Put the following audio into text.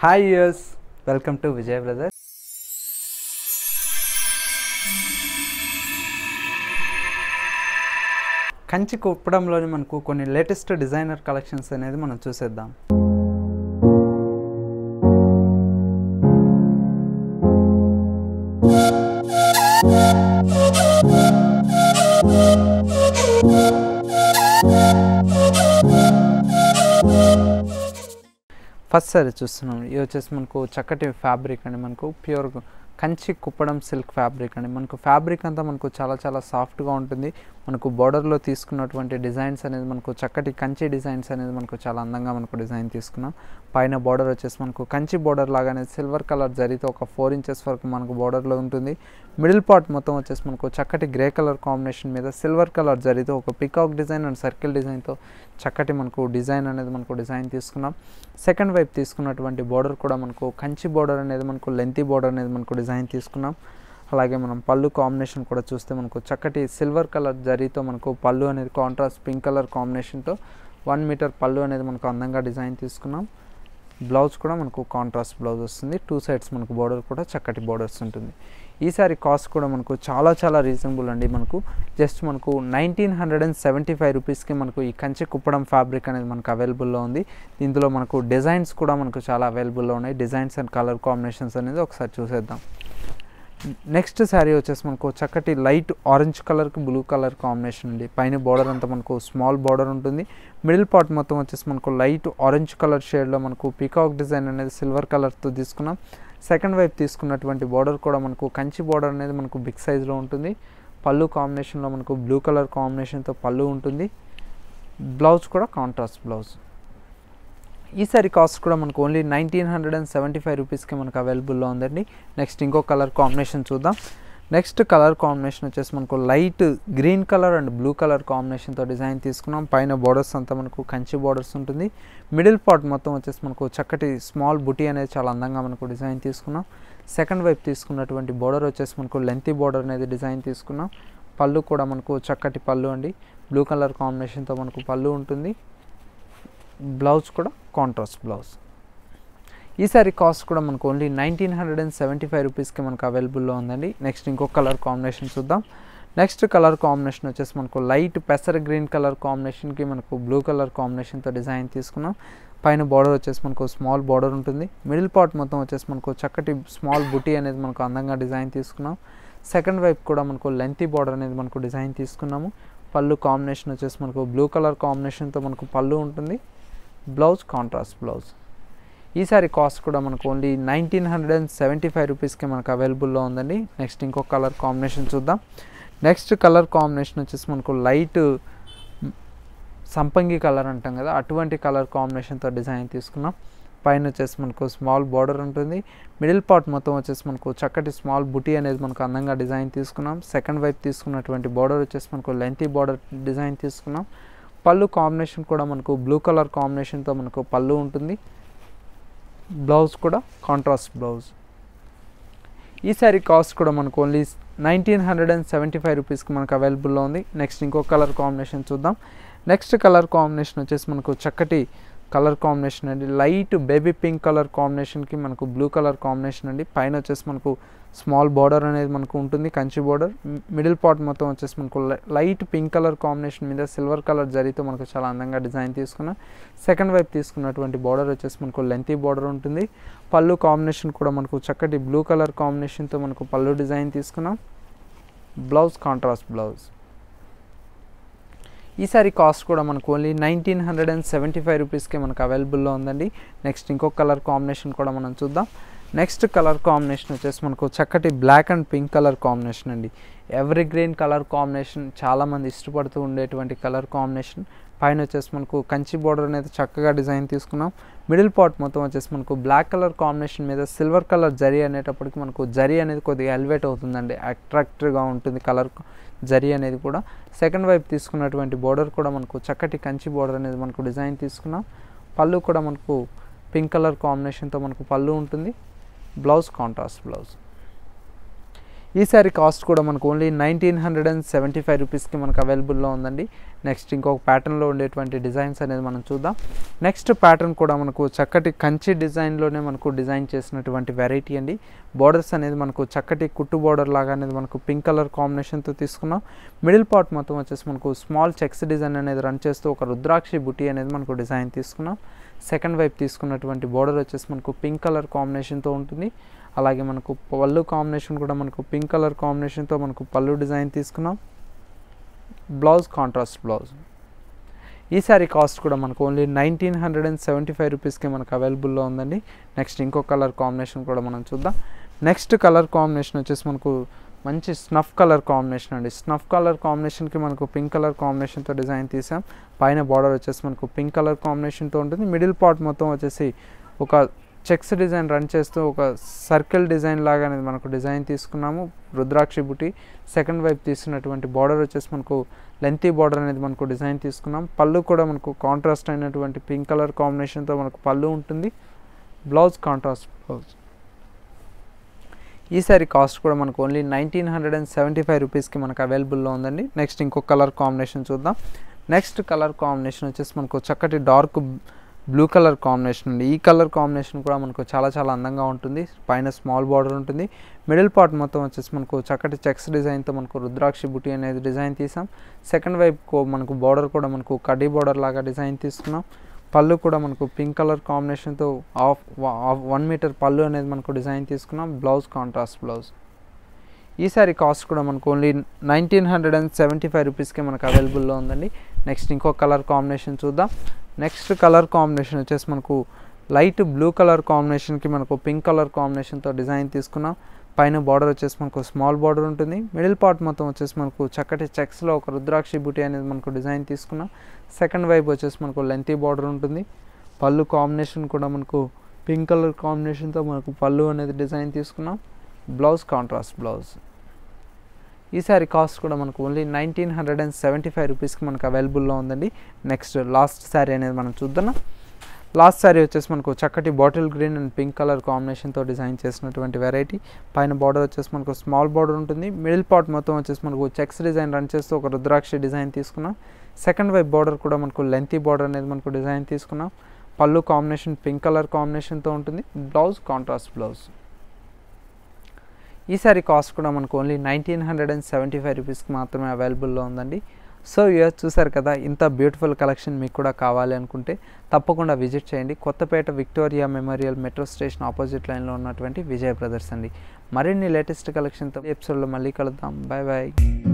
hi yous welcome to Vijay brother Kanchi కుప్పడంలోని మనకు కొన్ని లేటెస్ట్ డిజైనర్ కలెక్షన్స్ అనేది మనం చూసేద్దాం ఫస్ట్ సారీ చూస్తున్నాం ఇది వచ్చేసి మనకు చక్కటి ఫ్యాబ్రిక్ అండి మనకు pure Kanchi Kuppadam silk fabric అండి మనకు ఫ్యాబ్రిక్ అంతా మనకు చాలా చాలా సాఫ్ట్గా ఉంటుంది మనకు బార్డర్లో తీసుకున్నటువంటి డిజైన్స్ అనేది మనకు చక్కటి కంచి డిజైన్స్ అనేది మనకు చాలా అందంగా మనకు డిజైన్ తీసుకున్నాం పైన బార్డర్ వచ్చేసి మనకు కంచి బార్డర్ లాగానే సిల్వర్ కలర్ జరిగితే ఒక ఫోర్ ఇంచెస్ వరకు మనకు బార్డర్లో ఉంటుంది మిడిల్ పార్ట్ మొత్తం వచ్చేసి మనకు చక్కటి గ్రే కలర్ కాంబినేషన్ మీద సిల్వర్ కలర్ జరిగితే ఒక పికాక్ డిజైన్ అండ్ సర్కిల్ డిజైన్తో చక్కటి మనకు డిజైన్ అనేది మనకు డిజైన్ తీసుకున్నాం సెకండ్ వైపు తీసుకున్నటువంటి బార్డర్ కూడా మనకు కంచి బార్డర్ అనేది మనకు లెంతీ బార్డర్ అనేది మనకు డిజైన్ తీసుకున్నాం అలాగే మనం పళ్ళు కాంబినేషన్ కూడా చూస్తే మనకు చక్కటి సిల్వర్ కలర్ జరీతో మనకు పళ్ళు అనేది కాంట్రాస్ట్ పింక్ కలర్ కాంబినేషన్తో వన్ మీటర్ పళ్ళు అనేది మనకు అందంగా డిజైన్ తీసుకున్నాం బ్లౌజ్ కూడా మనకు కాంట్రాస్ట్ బ్లౌజ్ వస్తుంది టూ సైడ్స్ మనకు బార్డర్ కూడా చక్కటి బార్డర్స్ ఉంటుంది ఈ సారీ కాస్ట్ కూడా మనకు చాలా చాలా రీజనబుల్ అండి మనకు జస్ట్ మనకు nineteen hundred and seventy five రూపీస్కి మనకు ఈ కంచి కుప్పడం ఫ్యాబ్రిక్ అనేది మనకు అవైలబుల్లో ఉంది ఇందులో మనకు డిజైన్స్ కూడా మనకు చాలా అవైలబుల్లో ఉన్నాయి డిజైన్స్ అండ్ కలర్ కాంబినేషన్స్ అనేది ఒకసారి చూసేద్దాం నెక్స్ట్ శారీ వచ్చేసి మనకు చక్కటి లైట్ ఆరెంజ్ కలర్కి బ్లూ కలర్ కాంబినేషన్ అండి పైన బార్డర్ అంతా మనకు స్మాల్ బార్డర్ ఉంటుంది మిడిల్ పార్ట్ మొత్తం వచ్చేసి మనకు లైట్ ఆరెంజ్ కలర్ షేడ్లో మనకు పీకాక్ డిజైన్ అనేది సిల్వర్ కలర్తో తీసుకున్నాం సెకండ్ వైపు తీసుకున్నటువంటి బార్డర్ కూడా మనకు కంచి బార్డర్ అనేది మనకు బిగ్ సైజ్లో ఉంటుంది పళ్ళు కాంబినేషన్లో మనకు బ్లూ కలర్ కాంబినేషన్తో పళ్ళు ఉంటుంది బ్లౌజ్ కూడా కాంట్రాస్ట్ బ్లౌజ్ ఈ సారీ కాస్ట్ కూడా మనకు only nineteen hundred and seventy five రూపీస్కి మనకు అవైలబుల్లో ఉందండి నెక్స్ట్ ఇంకో కలర్ కాంబినేషన్ చూద్దాం నెక్స్ట్ కలర్ కాంబినేషన్ వచ్చేసి మనకు light green colour and blue colour కాంబినేషన్తో డిజైన్ తీసుకున్నాం పైన బార్డర్స్ అంతా మనకు కంచి బార్డర్స్ ఉంటుంది మిడిల్ పార్ట్ మొత్తం వచ్చేసి మనకు చక్కటి స్మాల్ బుటీ అనేది చాలా అందంగా మనకు డిజైన్ తీసుకున్నాం సెకండ్ వైపు తీసుకున్నటువంటి బార్డర్ వచ్చేసి మనకు లెంతీ బార్డర్ అనేది డిజైన్ తీసుకున్నాం పళ్ళు కూడా మనకు చక్కటి పళ్ళు అండి బ్లూ కలర్ కాంబినేషన్తో మనకు పళ్ళు ఉంటుంది బ్లౌజ్ కూడా కాంట్రాస్ట్ బ్లౌజ్ ఈ సారీ కాస్ట్ కూడా మనకు only nineteen hundred and seventy five రూపీస్కి మనకు అవైలబుల్లో ఉందండి నెక్స్ట్ ఇంకో కలర్ కాంబినేషన్ చూద్దాం నెక్స్ట్ కలర్ కాంబినేషన్ వచ్చేసి మనకు లైట్ పెసర గ్రీన్ కలర్ కాంబినేషన్కి మనకు బ్లూ కలర్ కాంబినేషన్తో డిజైన్ తీసుకున్నాం పైన బార్డర్ వచ్చేసి మనకు స్మాల్ బార్డర్ ఉంటుంది మిడిల్ పార్ట్ మొత్తం వచ్చేసి మనకు చక్కటి స్మాల్ బుటీ అనేది మనకు అందంగా డిజైన్ తీసుకున్నాం సెకండ్ వైపు కూడా మనకు లెంతీ బార్డర్ అనేది మనకు డిజైన్ తీసుకున్నాము పళ్ళు కాంబినేషన్ వచ్చేసి మనకు బ్లూ కలర్ కాంబినేషన్తో మనకు పళ్ళు ఉంటుంది బ్లౌజ్ కాంట్రాస్ట్ బ్లౌజ్ ఈ సారీ కాస్ట్ కూడా మనకు only nineteen hundred and seventy five రూపీస్కి మనకు అవైలబుల్లో ఉందండి నెక్స్ట్ ఇంకో కలర్ కాంబినేషన్ చూద్దాం నెక్స్ట్ కలర్ కాంబినేషన్ వచ్చేసి మనకు లైట్ సంపంగి కలర్ అంటాం కదా అటువంటి కలర్ కాంబినేషన్తో డిజైన్ తీసుకున్నాం పైన వచ్చేసి మనకు స్మాల్ బార్డర్ ఉంటుంది మిడిల్ పార్ట్ మొత్తం వచ్చేసి మనకు చక్కటి స్మాల్ బుటీ అనేది మనకు అందంగా డిజైన్ తీసుకున్నాం సెకండ్ వైపు తీసుకున్నటువంటి బార్డర్ వచ్చేసి మనకు లెంతీ బార్డర్ డిజైన్ తీసుకున్నాం పళ్ళు కాంబినేషన్ కూడా మనకు బ్లూ కలర్ కాంబినేషన్తో మనకు పళ్ళు ఉంటుంది బ్లౌజ్ కూడా కాంట్రాస్ట్ బ్లౌజ్ ఈ సారీ కాస్ట్ కూడా మనకు only nineteen hundred and seventy five రూపీస్కి మనకు అవైలబుల్లో ఉంది నెక్స్ట్ ఇంకో కలర్ కాంబినేషన్ చూద్దాం నెక్స్ట్ కలర్ కాంబినేషన్ వచ్చేసి మనకు చక్కటి కలర్ కాంబినేషన్ అండి లైట్ బేబీ పింక్ కలర్ కాంబినేషన్కి మనకు బ్లూ కలర్ కాంబినేషన్ అండి పైన వచ్చేసి మనకు స్మాల్ బార్డర్ అనేది మనకు ఉంటుంది కంచి బార్డర్ మిడిల్ పార్ట్ మొత్తం వచ్చేసి మనకు లైట్ పింక్ కలర్ కాంబినేషన్ మీద సిల్వర్ కలర్ జరితో మనకు చాలా అందంగా డిజైన్ తీసుకున్నాం సెకండ్ వైపు తీసుకున్నటువంటి బార్డర్ వచ్చేసి మనకు లెంతీ బార్డర్ ఉంటుంది పళ్ళు కాంబినేషన్ కూడా మనకు చక్కటి బ్లూ కలర్ కాంబినేషన్తో మనకు పళ్ళు డిజైన్ తీసుకున్నాం బ్లౌజ్ కాంట్రాస్ట్ బ్లౌజ్ ఈ సారీ కాస్ట్ కూడా మనకు only nineteen hundred and seventy five రూపీస్కి మనకు అవైలబుల్లో ఉందండి నెక్స్ట్ ఇంకొక కలర్ కాంబినేషన్ కూడా మనం చూద్దాం నెక్స్ట్ కలర్ కాంబినేషన్ వచ్చేసి మనకు చక్కటి black and pink colour combination అండి ఎవరీ గ్రీన్ కలర్ కాంబినేషన్ చాలామంది ఇష్టపడుతూ ఉండేటువంటి కలర్ కాంబినేషన్ పైన వచ్చేసి మనకు కంచి బార్డర్ అనేది చక్కగా డిజైన్ తీసుకున్నాం మిడిల్ పార్ట్ మొత్తం వచ్చేసి మనకు బ్లాక్ కలర్ కాంబినేషన్ మీద సిల్వర్ కలర్ జరీ అనేటప్పటికి మనకు జరీ అనేది కొద్దిగా ఎలివేట్ అవుతుందండి అట్రాక్టివ్గా ఉంటుంది కలర్ జరీ అనేది కూడా సెకండ్ వైపు తీసుకున్నటువంటి బార్డర్ కూడా మనకు చక్కటి కంచి బార్డర్ అనేది మనకు డిజైన్ తీసుకున్నాం పళ్ళు కూడా మనకు పింక్ కలర్ కాంబినేషన్తో మనకు పళ్ళు ఉంటుంది బ్లౌజ్ కాంట్రాస్ట్ బ్లౌజ్ ఈ శారీ కాస్ట్ కూడా మనకు only nineteen hundred and seventy five రూపీస్కి మనకు అవైలబుల్లో ఉందండి నెక్స్ట్ ఇంకొక ప్యాటర్న్లో ఉండేటువంటి డిజైన్స్ అనేది మనం చూద్దాం నెక్స్ట్ ప్యాటర్న్ కూడా మనకు చక్కటి కంచి డిజైన్లోనే మనకు డిజైన్ చేసినటువంటి వెరైటీ అండి బార్డర్స్ అనేది మనకు చక్కటి కుట్టు బార్డర్ లాగా అనేది మనకు పింక్ కలర్ కాంబినేషన్తో తీసుకున్నాం మిడిల్ పార్ట్ మొత్తం వచ్చేసి మనకు స్మాల్ చెక్స్ డిజైన్ అనేది రన్ చేస్తూ ఒక రుద్రాక్షి బుటీ అనేది మనకు డిజైన్ తీసుకున్నాం సెకండ్ వైపు తీసుకున్నటువంటి బార్డర్ వచ్చేసి మనకు పింక్ కలర్ కాంబినేషన్తో ఉంటుంది అలాగే మనకు పళ్ళు కాంబినేషన్ కూడా మనకు పింక్ కలర్ కాంబినేషన్తో మనకు పళ్ళు డిజైన్ తీసుకున్నాం బ్లౌజ్ కాంట్రాస్ట్ బ్లౌజ్ ఈ శారీ కాస్ట్ కూడా మనకు only nineteen hundred and seventy five రూపీస్కి మనకు అవైలబుల్లో ఉందండి నెక్స్ట్ ఇంకో కలర్ కాంబినేషన్ కూడా మనం చూద్దాం నెక్స్ట్ కలర్ కాంబినేషన్ వచ్చేసి మనకు మంచి స్నఫ్ కలర్ కాంబినేషన్ అండి స్నఫ్ కలర్ కాంబినేషన్కి మనకు పింక్ కలర్ కాంబినేషన్తో డిజైన్ తీసాం పైన బార్డర్ వచ్చేసి మనకు పింక్ కలర్ కాంబినేషన్తో ఉంటుంది మిడిల్ పార్ట్ మొత్తం వచ్చేసి ఒక చెక్స్ డిజైన్ రన్ చేస్తూ ఒక సర్కిల్ డిజైన్ లాగా అనేది మనకు డిజైన్ తీసుకున్నాము రుద్రాక్షి బుటి సెకండ్ వైపు తీసుకున్నటువంటి బార్డర్ వచ్చేసి మనకు లెంతీ బార్డర్ అనేది మనకు డిజైన్ తీసుకున్నాం పళ్ళు కూడా మనకు కాంట్రాస్ట్ అయినటువంటి పింక్ కలర్ కాంబినేషన్తో మనకు పళ్ళు ఉంటుంది బ్లౌజ్ కాంట్రాస్ట్ బ్లౌజ్ ఈ సారీ కాస్ట్ కూడా మనకు only nineteen hundred and seventy five రూపీస్కి మనకు అవైలబుల్లో ఉందండి నెక్స్ట్ ఇంకో కలర్ కాంబినేషన్ చూద్దాం నెక్స్ట్ కలర్ కాంబినేషన్ వచ్చేసి మనకు చక్కటి డార్క్ బ్లూ కలర్ కాంబినేషన్ ఉంది ఈ కలర్ కాంబినేషన్ కూడా మనకు చాలా చాలా అందంగా ఉంటుంది పైన స్మాల్ బార్డర్ ఉంటుంది మిడిల్ పార్ట్ మొత్తం వచ్చేసి మనకు చక్కటి చెక్స్ డిజైన్తో మనకు రుద్రాక్షి బుటీ అనేది డిజైన్ తీసాం సెకండ్ వైపు మనకు బార్డర్ కూడా మనకు కడ్డీ బార్డర్ లాగా డిజైన్ తీసుకున్నాం పళ్ళు కూడా మనకు పింక్ కలర్ కాంబినేషన్తో ఆఫ్ వన్ మీటర్ పళ్ళు అనేది మనకు డిజైన్ తీసుకున్నాం బ్లౌజ్ కాంట్రాస్ట్ బ్లౌజ్ ఈ సారీ కాస్ట్ కూడా మనకు only nineteen hundred and seventy five రూపీస్కి మనకు అవైలబుల్లో ఉందండి నెక్స్ట్ ఇంకో కలర్ కాంబినేషన్ చూద్దాం నెక్స్ట్ కలర్ కాంబినేషన్ వచ్చేసి మనకు లైట్ బ్లూ కలర్ కాంబినేషన్కి మనకు పింక్ కలర్ కాంబినేషన్తో డిజైన్ తీసుకున్నాం పైన బార్డర్ వచ్చేసి మనకు స్మాల్ బార్డర్ ఉంటుంది మిడిల్ పార్ట్ మొత్తం వచ్చేసి మనకు చక్కటి చెక్స్లో ఒక రుద్రాక్షి బుటీ అనేది మనకు డిజైన్ తీసుకున్నాం సెకండ్ వైపు వచ్చేసి మనకు లెంతీ బార్డర్ ఉంటుంది పళ్ళు కాంబినేషన్ కూడా మనకు పింక్ కలర్ కాంబినేషన్తో మనకు పళ్ళు అనేది డిజైన్ తీసుకున్నాం బ్లౌజ్ కాంట్రాస్ట్ బ్లౌజ్ ఈ సారీ కాస్ట్ కూడా మనకు only nineteen hundred and seventy five రూపీస్కి మనకు అవైలబుల్లో ఉందండి నెక్స్ట్ లాస్ట్ శారీ అనేది మనం చూద్దాం లాస్ట్ శారీ వచ్చేసి మనకు చక్కటి bottle green and pink colour కాంబినేషన్తో డిజైన్ చేసినటువంటి వెరైటీ పైన బార్డర్ వచ్చేసి మనకు స్మాల్ బార్డర్ ఉంటుంది మిడిల్ పార్ట్ మొత్తం వచ్చేసి మనకు చెక్స్ డిజైన్ రన్ చేస్తూ ఒక రుద్రాక్షి డిజైన్ తీసుకున్నాం సెకండ్ వైపు బార్డర్ కూడా మనకు లెంతీ బార్డర్ అనేది మనకు డిజైన్ తీసుకున్నాం పళ్ళు కాంబినేషన్ పింక్ కలర్ కాంబినేషన్తో ఉంటుంది బ్లౌజ్ కాంట్రాస్ట్ బ్లౌజ్ ఈ సారీ కాస్ట్ కూడా మనకు only nineteen hundred and seventy five రూపీస్కి మాత్రమే అవైలబుల్లో ఉందండి సో ఇయర్ చూసారు కదా ఇంత బ్యూటిఫుల్ కలెక్షన్ మీకు కూడా కావాలి అనుకుంటే తప్పకుండా విజిట్ చేయండి Kothapet Victoria Memorial metro station opposite లైన్లో ఉన్నటువంటి విజయ్ బ్రదర్స్ అండి మరిన్ని లేటెస్ట్ కలెక్షన్తో ఎపిసోడ్లో మళ్ళీ కలుద్దాం బాయ్ బాయ్